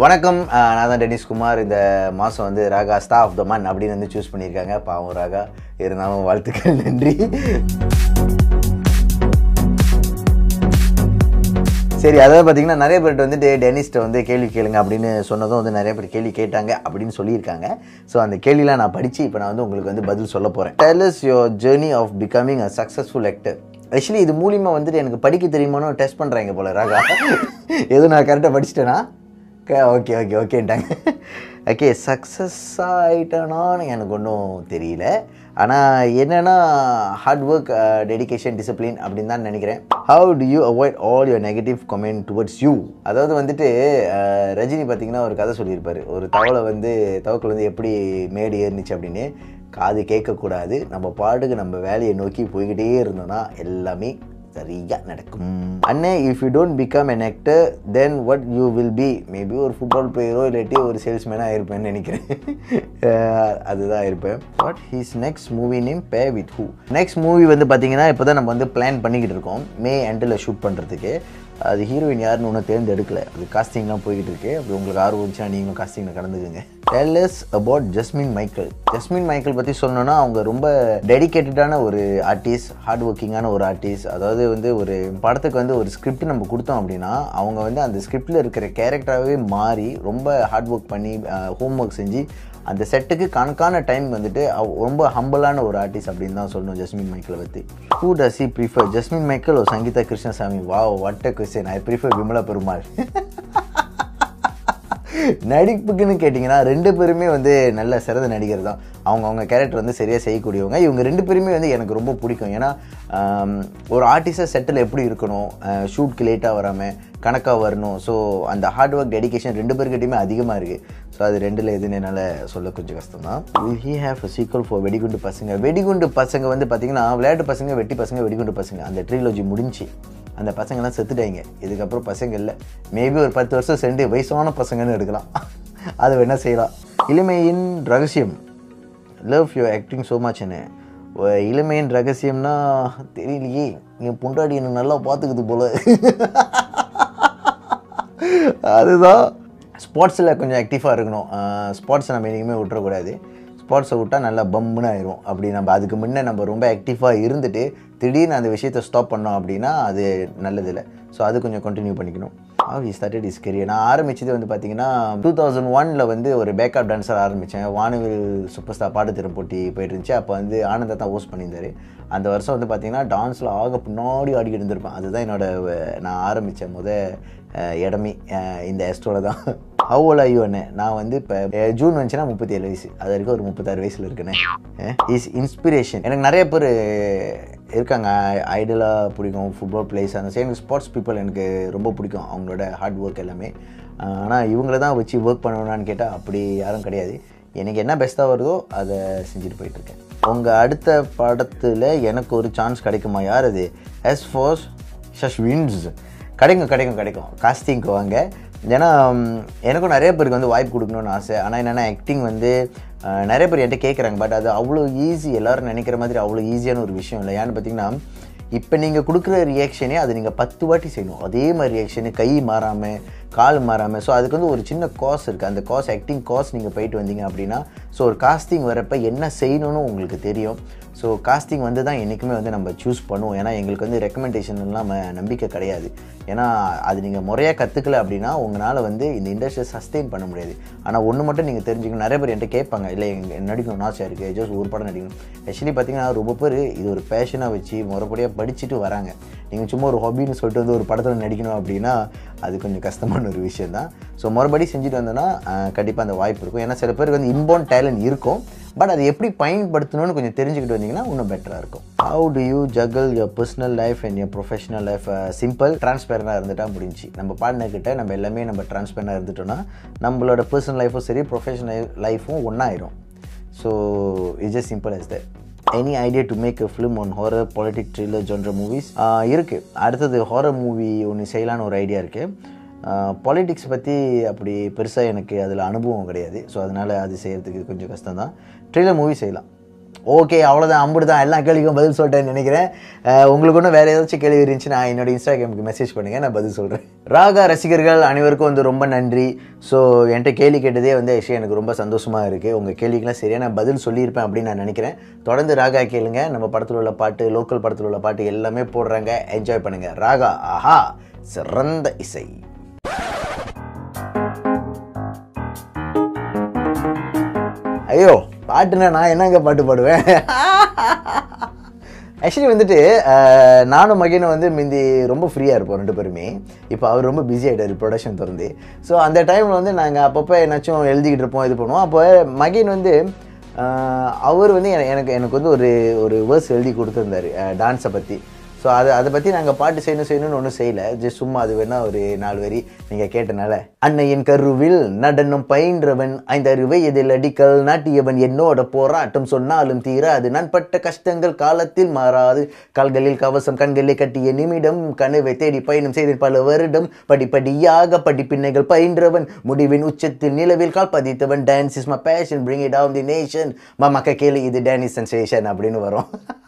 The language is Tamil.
வணக்கம் அஹ் நான் தான் டெனிஸ் குமார் இந்த மாதம் வந்து ராகா ஸ்டா ஆஃப் த மன் அப்படின்னு வந்து சூஸ் பண்ணியிருக்காங்க பாவம் ராகா இருந்தாலும் வாழ்த்துக்கள் நன்றி சரி அதாவது பார்த்தீங்கன்னா நிறைய பேர்கிட்ட வந்துட்டு டெனிஸ்ட்டை வந்து கேள்வி கேளுங்க அப்படின்னு சொன்னதும் வந்து நிறைய பேர் கேள்வி கேட்டாங்க அப்படின்னு சொல்லியிருக்காங்க ஸோ அந்த கேள்விலாம் நான் படித்து இப்போ நான் வந்து உங்களுக்கு வந்து பதில் சொல்ல போகிறேன் tell us your journey of becoming a successful actor actually இது மூலியமாக வந்துட்டு எனக்கு படிக்க தெரியுமானு டெஸ்ட் பண்ணுறாங்க போல ராகா எதுவும் நான் கரெக்டாக படிச்சிட்டேனா ஓகே ஓகே ஓகேன்ட்டாங்க ஓகே சக்ஸஸ் ஆகிட்டேனான்னு எனக்கு ஒன்றும் தெரியல ஆனால் என்னென்னா ஹார்ட் ஒர்க் டெடிகேஷன் டிசிப்ளின் அப்படின்னு தான் நினைக்கிறேன் how do you avoid all your negative comment towards you அதாவது வந்துட்டு அஹ், ரஜினி பார்த்தீங்கன்னா ஒரு கதை சொல்லியிருப்பார் ஒரு தவளை வந்து தவக்கல் வந்து எப்படி மேடு ஏறினுச்சு அப்படின்னு காது கேட்கக்கூடாது நம்ம பாட்டுக்கு நம்ம வேலையை நோக்கி போய்கிட்டே இருந்தோம்னா எல்லாமே சரியாக நடக்கும் அண்ணே if you don't become an actor then what you will be maybe ஒரு ஃபுட்பால் பிளேயரோ இல்லாட்டி ஒரு சேல்ஸ்மேனாக இருப்பேன்னு நினைக்கிறேன் அஹ் அதுதான் இருப்பேன் what his next movie name பே வித் ஹூ நெக்ஸ்ட் மூவி வந்து பார்த்தீங்கன்னா இப்போ தான் நம்ம வந்து பிளான் பண்ணிக்கிட்டு இருக்கோம் மே எண்டில் ஷூட் பண்ணுறதுக்கு அது ஹீரோயின் யாருன்னு ஒன்றும் தேர்ந்தெடுக்கல அது காஸ்டிங்லாம் போய்கிட்டு இருக்கு அப்படி உங்களுக்கு ஆர்வம் இருந்துச்சுன்னா நீங்களும் காஸ்டிங்கில் கலந்துக்குங்க tell us about Jasmine Michael Jasmine Michael பற்றி சொல்லணும்னா அவங்க ரொம்ப டெடிகேட்டடான ஒரு ஆர்டிஸ்ட் ஹார்ட் ஒர்க்கிங்கான ஒரு ஆர்டிஸ்ட் அதாவது வந்து ஒரு படத்துக்கு வந்து ஒரு ஸ்கிரிப்ட் நம்ம கொடுத்தோம் அப்படின்னா அவங்க வந்து அந்த ஸ்கிரிப்டில் இருக்கிற கேரக்டராகவே மாறி ரொம்ப ஹார்ட் ஒர்க் பண்ணி ஹோம் ஒர்க் செஞ்சு அந்த செட்டுக்கு கணக்கான டைம் வந்துட்டு அவ- ரொம்ப ஹம்பிளான ஒரு ஆர்டிஸ்ட் அப்படின்னு தான் சொல்லணும் ஜஸ்மின் மைக்கேலை பற்றி who does he prefer Jasmine Michael ஒரு சங்கீதா கிருஷ்ணசாமி வா what a question I prefer Vimala Perumal நடிப்புக்குன்னு கேட்டிங்கன்னா ரெண்டு பேருமே வந்து நல்ல சிறந்த நடிகர் தான் அவங்க அவங்க கேரக்டர் வந்து சரியாக செய்யக்கூடியவங்க இவங்க ரெண்டு பேருமே வந்து எனக்கு ரொம்ப பிடிக்கும் ஏன்னா ஆம், ஒரு ஆர்டிஸ்டாக செட்டில் எப்படி இருக்கணும் ஷூட்க்கு லேட்டாக வராமல் கணக்காக வரணும் ஸோ அந்த ஹார்ட் ஒர்க் டெடிகேஷன் ரெண்டு பேர்கிட்டையுமே அதிகமாக இருக்குது ஸோ அது ரெண்டில் எதுன்னு என்னால் சொல்ல கொஞ்சம் கஷ்டம் தான் he have a sequel for Vedikundu Pasanga வெடிகுண்டு பசங்க வந்து பார்த்திங்கன்னா விளையாட்டு பசங்க வெட்டி பசங்க வெடிகுண்டு பசங்க அந்த ட்ரீலஜி முடிஞ்சு அந்த பசங்கெல்லாம் செத்துட்டாங்க இதுக்கப்புறம் பசங்க இல்லை மேபி ஒரு பத்து வருஷம் சென்று வயசான பசங்கன்னு எடுக்கலாம் அது வேணா செய்யலாம் இளமையின் ரகசியம் love you acting so much என்ன இளமையின் ரகசியம்னா தெரியலையே என் பொண்டாடி என்ன நல்லா பார்த்துக்குது போல அதுதான் ஸ்போர்ட்ஸில் கொஞ்சம் ஆக்டிவாக இருக்கணும் ஸ்போர்ட்ஸை நம்ம என்றைக்குமே விட்டுறக்கூடாது ஸ்போர்ட்ஸை விட்டால் நல்லா பம்முன்னு ஆயிரும் அப்படி நம்ம அதுக்கு முன்னே நம்ம ரொம்ப ஆக்டிவாக இருந்துட்டு திடீர்னு அந்த விஷயத்தை ஸ்டாப் பண்ணோம் அப்படின்னா அது நல்லதில்லை ஸோ அது கொஞ்சம் கண்டினியூ பண்ணிக்கணும் how is started his career நான் ஆரம்பிச்சது வந்து பார்த்தீங்கன்னா டூ தௌசண்ட் ஒனில் வந்து ஒரு பேக்கப் டான்ஸர் ஆரம்பித்தேன் வானவில் சூப்பர் ஸ்டார் பாட்டுத்திறன் போட்டி போயிட்டு இருந்துச்சு அப்போ வந்து ஆனந்தா தான் ஹோஸ்ட் பண்ணியிருந்தாரு அந்த வருஷம் வந்து பார்த்தீங்கன்னா டான்ஸில் ஆக பின்னாடி ஆடிக்கிட்டு இருந்திருப்பேன் அதுதான் என்னோட அஹ், நான் ஆரம்பித்த முத அஹ், இடமே அஹ், இந்த எஸ்டோட தான் ஹவ் ஓல் ஐயோ அண்ணே நான் வந்து இப்போ ஜூன் வந்துச்சுன்னா முப்பத்தி ஏழு வயசு அது வரைக்கும் ஒரு முப்பத்தாறு வயசில் இருக்கேனே இஸ் இன்ஸ்பிரேஷன் எனக்கு நிறைய பேர் இருக்காங்க ஐடலாக பிடிக்கும் ஃபுட்பால் பிளேஸ் அந்த சைடு ஸ்போர்ட்ஸ் பீப்புள் எனக்கு ரொம்ப பிடிக்கும் அவங்களோட ஹார்ட் ஒர்க் எல்லாமே ஆனால் இவங்கள தான் வச்சு ஒர்க் பண்ணணும்னு கேட்டால் அப்படி யாரும் கிடையாது எனக்கு என்ன பெஸ்ட்டாக வருதோ அதை செஞ்சுட்டு போயிட்டுருக்கேன் உங்கள் அடுத்த படத்தில் எனக்கு ஒரு சான்ஸ் கிடைக்குமா யார் அது எஸ் ஃபோர்ஸ் ஷஷ்வின்ஸ் கிடைக்கும் கிடைக்கும் கிடைக்கும் காஸ்டிங்க்கு வாங்க ஏன்னா ம், எனக்கும் நிறைய பேருக்கு வந்து வாய்ப்பு கொடுக்கணும்னு ஆசை ஆனால் என்னென்னா ஆக்டிங் வந்து அஹ், நிறைய பேர் என்கிட்ட கேட்குறாங்க பட் அது அவ்வளோ ஈஸி எல்லாரும் நினைக்கிற மாதிரி அவ்வளோ ஈஸியான ஒரு விஷயம் இல்லை ஏன்னு பார்த்தீங்கன்னா இப்போ நீங்கள் கொடுக்குற ரியாக்ஷனே அது நீங்கள் பத்து வாட்டி செய்யணும் அதே மாதிரி ரியாக்ஷனு கை மாறாமல் கால் மாறாமல் ஸோ அதுக்கு வந்து ஒரு சின்ன காஸ் இருக்குது அந்த காஸ் ஆக்டிங் காஸ் நீங்கள் போயிட்டு வந்தீங்க அப்படின்னா ஸோ ஒரு காஸ்டிங் வரப்போ என்ன செய்யணும்னு உங்களுக்கு தெரியும் ஸோ காஸ்டிங் வந்து தான் என்றைக்குமே வந்து நம்ம சூஸ் பண்ணுவோம் ஏன்னா எங்களுக்கு வந்து ரெக்கமெண்டேஷன் இல்லாமல் நம்பிக்கை கிடையாது ஏன்னா அது நீங்கள் முறையாக கற்றுக்கல அப்படின்னா உங்களால் வந்து இந்த இண்டஸ்ட்ரியை சஸ்டெயின் பண்ண முடியாது ஆனால் ஒன்று மட்டும் நீங்கள் தெரிஞ்சுக்கணும் நிறைய பேர் என்கிட்ட கேட்பாங்க இல்லை எங்க நடிக்கணும் ஆசையாக இருக்குது ஜஸ்ட் ஒரு படம் நடிக்கணும் ஆக்சுவலி பார்த்தீங்கன்னா ரொம்ப பேர் இது ஒரு பேஷனாக வச்சு முறைப்படியாக படிச்சுட்டு வராங்க நீங்கள் சும்மா ஒரு ஹாபின்னு சொல்லிட்டு வந்து ஒரு படத்தில் நடிக்கணும் அப்படின்னா அது கொஞ்சம் கஷ்டமான ஒரு விஷயம் தான் ஸோ மறுபடி செஞ்சுட்டு வந்தோன்னா கண்டிப்பாக அந்த வாய்ப்பு இருக்கும் ஏன்னா சில பேருக்கு வந்து இன்பார்ன் டேலண்ட் இருக்கும் பட் அதை எப்படி பயன்படுத்தணும்னு கொஞ்சம் தெரிஞ்சுக்கிட்டு வந்தீங்கன்னா இன்னும் பெட்டராக இருக்கும் how do you juggle your personal life and your professional life simple டிரான்ஸ்பேரண்டாக இருந்துட்டா முடிஞ்சு நம்ம பார்ட்னர் கிட்ட நம்ம எல்லாமே நம்ம டிரான்ஸ்பேரண்டாக இருந்துட்டோம்னா நம்மளோட பர்சனல் லைஃபும் சரி ப்ரொஃபஷனல் லைஃபும் ஒன்றாயிரும் so it's just simple as that any idea to make a film one horror politic thriller genre movies இருக்குது அடுத்தது ஹாரர் மூவி ஒன்று செய்யலான்னு ஒரு ஐடியா இருக்குது பாலிடிக்ஸ் பற்றி அப்படி பெருசாக எனக்கு அதில் அனுபவம் கிடையாது ஸோ அதனால் அது செய்கிறதுக்கு கொஞ்சம் கஷ்டம் தான் ட்ரெய்லர் மூவி செய்யலாம் ஓகே அவ்வளோதான் அம்புட்டு தான் எல்லா கேள்விக்கும் பதில் சொல்லிட்டேன்னு நினைக்கிறேன் அஹ் உங்களுக்கு ஒன்றும் வேறு ஏதாச்சும் கேள்வி இருந்துச்சுன்னா என்னோட இன்ஸ்டாகிராமுக்கு மெசேஜ் பண்ணுங்கள் நான் பதில் சொல்கிறேன் ராகா ரசிகர்கள் அனைவருக்கும் வந்து ரொம்ப நன்றி ஸோ என்கிட்ட கேள்வி கேட்டதே வந்து ஆக்சுவலி எனக்கு ரொம்ப சந்தோஷமாக இருக்குது உங்கள் கேள்விக்கெல்லாம் சரியாக நான் பதில் சொல்லியிருப்பேன் அப்படின்னு நான் நினைக்கிறேன் தொடர்ந்து ராகா கேளுங்க நம்ம படத்தில் உள்ள பாட்டு லோக்கல் படத்தில் உள்ள பாட்டு எல்லாமே போடுறாங்க என்ஜாய் பண்ணுங்கள் ராகா ஆஹா சிறந்த இசை ஐயோ பாட்டுனா நான் என்னங்க பாட்டு பாடுவேன் ஆக்சுவலி வந்துட்டு அஹ், நானும் மகனும் வந்து முந்தி ரொம்ப ஃப்ரீயாக இருப்போம் ரெண்டு பேருமே இப்போ அவர் ரொம்ப பிஸி ஆகிட்டார் ப்ரொடக்ஷன் திறந்து ஸோ அந்த டைமில் வந்து நாங்கள் அப்பப்போ என்னாச்சும் எழுதிக்கிட்டு இருப்போம் இது பண்ணுவோம் அப்போ மகன் வந்து அஹ், அவர் வந்து என- எனக்கு எனக்கு வந்து ஒரு ஒரு வேர்ஸ் எழுதி கொடுத்துருந்தாரு டான்ஸை பற்றி ஸோ அதை அதை பற்றி நாங்கள் பாட்டு செய்யணும் செய்யணும்னு ஒன்றும் செய்யலை ஜஸ்ட் சும்மா அது வேணா ஒரு நாலு வரி நீங்கள் கேட்டனால அன்னையின் கருவில் நடனம் பயின்றவன் ஐந்தாறு வயதில் அடிக்கல் நாட்டியவன் என்னோட போராட்டம் சொன்னாலும் தீராது நான் பட்ட கஷ்டங்கள் காலத்தில் மாறாது கால்களில் கவசம் கண்களை கட்டிய நிமிடம் கனவை தேடி பயணம் செய்த பல வருடம் படிப்படியாக படிப்பின்னைகள் பயின்றவன் முடிவின் உச்சத்தில் நிலவில் கால் பதித்தவன் dance is my passion bring it down the nation மாமாக்க கேளு இது டான்ஸ் சென்சேஷன் அப்படின்னு வரும்